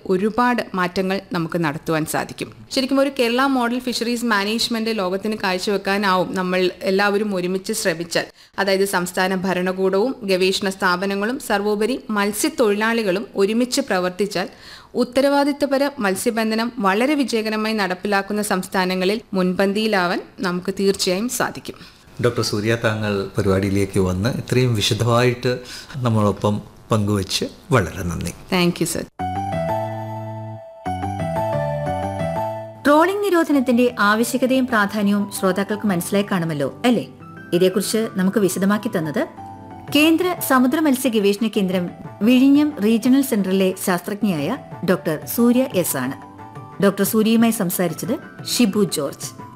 ഒരുപാട് മാറ്റങ്ങൾ നമുക്ക് നടത്തുവാൻ സാധിക്കും ശരിക്കും ഒരു കേരള മോഡൽ ഫിഷറീസ് മാനേജ്മെന്റ് ലോകത്തിന് കാഴ്ചവെക്കാനാവും നമ്മൾ എല്ലാവരും ഒരുമിച്ച് ശ്രമിച്ചാൽ അതായത് സംസ്ഥാന ഭരണകൂടവും ഗവേഷണ സ്ഥാപനങ്ങളും സർവോപരി മത്സ്യത്തൊഴിലാളികളും ഒരുമിച്ച് പ്രവർത്തിച്ചാൽ ഉത്തരവാദിത്തപര മത്സ്യബന്ധനം വളരെ വിജയകരമായി നടപ്പിലാക്കുന്ന സംസ്ഥാനങ്ങളിൽ മുൻപന്തിയിലാവാൻ നമുക്ക് തീർച്ചയായും സാധിക്കും ഡോക്ടർ സൂര്യ താങ്കൾ പരിപാടിയിലേക്ക് വന്ന് ഇത്രയും വിശദമായിട്ട് നമ്മളൊപ്പം പങ്കുവച്ച് വളരെ നന്ദി താങ്ക് യു സർ ട്രോളിംഗ് നിരോധനത്തിന്റെ ആവശ്യകതയും പ്രാധാന്യവും ശ്രോതാക്കൾക്ക് മനസ്സിലായി കാണുമല്ലോ അല്ലേ ഇതേക്കുറിച്ച് നമുക്ക് വിശദമാക്കി തന്നത് കേന്ദ്ര സമുദ്ര മത്സ്യ ഗവേഷണ കേന്ദ്രം വിഴിഞ്ഞം റീജിയണൽ സെന്ററിലെ ശാസ്ത്രജ്ഞയായ ഡോക്ടർ സൂര്യ എസ് ആണ് ഡോക്ടർ സൂര്യയുമായി സംസാരിച്ചത് ഷിബു ജോർജ്